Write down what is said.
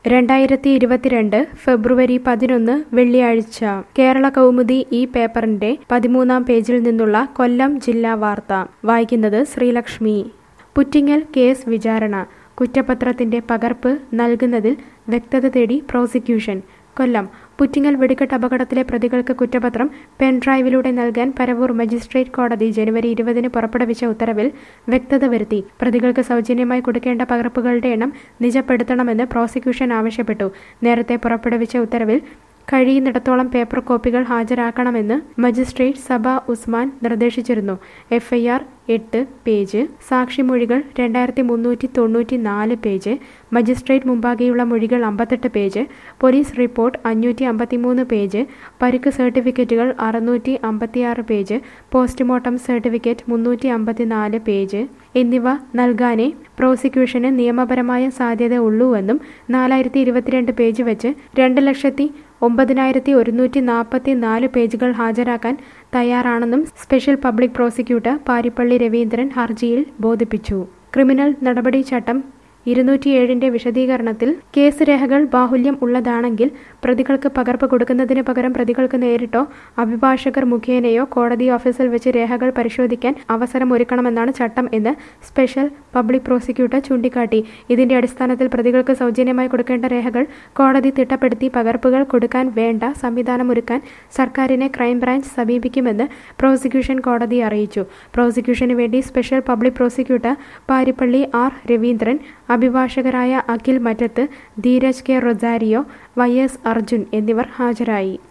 രണ്ടായിരത്തി ഇരുപത്തിരണ്ട് ഫെബ്രുവരി പതിനൊന്ന് വെള്ളിയാഴ്ച കേരള കൗമുദി ഈ പേപ്പറിന്റെ പതിമൂന്നാം പേജിൽ നിന്നുള്ള കൊല്ലം ജില്ലാ വാർത്ത വായിക്കുന്നത് ശ്രീലക്ഷ്മി പുറ്റിങ്ങൽ കേസ് വിചാരണ കുറ്റപത്രത്തിന്റെ പകർപ്പ് നൽകുന്നതിൽ വ്യക്തത തേടി പ്രോസിക്യൂഷൻ കൊല്ലം പുറ്റിങ്ങൽ വെടിക്കെട്ട് അപകടത്തിലെ പ്രതികൾക്ക് കുറ്റപത്രം പെൻഡ്രൈവിലൂടെ നൽകാൻ പരവൂർ മജിസ്ട്രേറ്റ് കോടതി ജനുവരി ഇരുപതിന് പുറപ്പെടുവിച്ച ഉത്തരവിൽ വ്യക്തത വരുത്തി പ്രതികൾക്ക് സൗജന്യമായി കൊടുക്കേണ്ട പകർപ്പുകളുടെ എണ്ണം നിജപ്പെടുത്തണമെന്ന് പ്രോസിക്യൂഷൻ ആവശ്യപ്പെട്ടു നേരത്തെ പുറപ്പെടുവിച്ച ഉത്തരവിൽ കഴിയുന്നിടത്തോളം പേപ്പർ കോപ്പികൾ ഹാജരാക്കണമെന്ന് മജിസ്ട്രേറ്റ് സബ ഉസ്മാൻ നിർദ്ദേശിച്ചിരുന്നു എഫ്ഐആർ എട്ട് പേജ് സാക്ഷിമൊഴികൾ രണ്ടായിരത്തി മുന്നൂറ്റി തൊണ്ണൂറ്റി നാല് പേജ് മജിസ്ട്രേറ്റ് മുമ്പാകെയുള്ള മൊഴികൾ അമ്പത്തെട്ട് പേജ് പോലീസ് റിപ്പോർട്ട് അഞ്ഞൂറ്റി അമ്പത്തിമൂന്ന് പേജ് പരുക്ക് സർട്ടിഫിക്കറ്റുകൾ അറുന്നൂറ്റി അമ്പത്തിയാറ് പേജ് പോസ്റ്റ്മോർട്ടം സർട്ടിഫിക്കറ്റ് മുന്നൂറ്റി അമ്പത്തിനാല് പേജ് എന്നിവ നൽകാനേ പ്രോസിക്യൂഷന് നിയമപരമായ സാധ്യത ഉള്ളൂവെന്നും നാലായിരത്തി ഇരുപത്തിരണ്ട് പേജ് വെച്ച് രണ്ട് ലക്ഷത്തി ഒമ്പതിനായിരത്തി ഒരുന്നൂറ്റി നാൽപ്പത്തി നാല് പേജുകൾ ഹാജരാക്കാൻ തയ്യാറാണെന്നും special public prosecutor Paripally Raveendran ഹർജിയിൽ ബോധിപ്പിച്ചു ക്രിമിനൽ നടപടി ചട്ടം ഇരുന്നൂറ്റിയേഴിന്റെ വിശദീകരണത്തിൽ കേസ് രേഖകൾ ബാഹുല്യം ഉള്ളതാണെങ്കിൽ പ്രതികൾക്ക് പകർപ്പ് കൊടുക്കുന്നതിന് പകരം പ്രതികൾക്ക് നേരിട്ടോ അഭിഭാഷകർ മുഖേനയോ കോടതി ഓഫീസിൽ വെച്ച് രേഖകൾ പരിശോധിക്കാൻ അവസരം ഒരുക്കണമെന്നാണ് ചട്ടം എന്ന് സ്പെഷ്യൽ പബ്ലിക് പ്രോസിക്യൂട്ടർ ചൂണ്ടിക്കാട്ടി ഇതിന്റെ അടിസ്ഥാനത്തിൽ പ്രതികൾക്ക് സൗജന്യമായി കൊടുക്കേണ്ട രേഖകൾ കോടതി തിട്ടപ്പെടുത്തി പകർപ്പുകൾ കൊടുക്കാൻ വേണ്ട സംവിധാനമൊരുക്കാൻ സർക്കാരിനെ ക്രൈംബ്രാഞ്ച് സമീപിക്കുമെന്ന് പ്രോസിക്യൂഷൻ കോടതി അറിയിച്ചു പ്രോസിക്യൂഷന് വേണ്ടി special public prosecutor Paripally R Raveendran അഭിഭാഷകരായ Akhil Mattath Dheeraj K Rosario Y S Arjun എന്നിവർ ഹാജരായി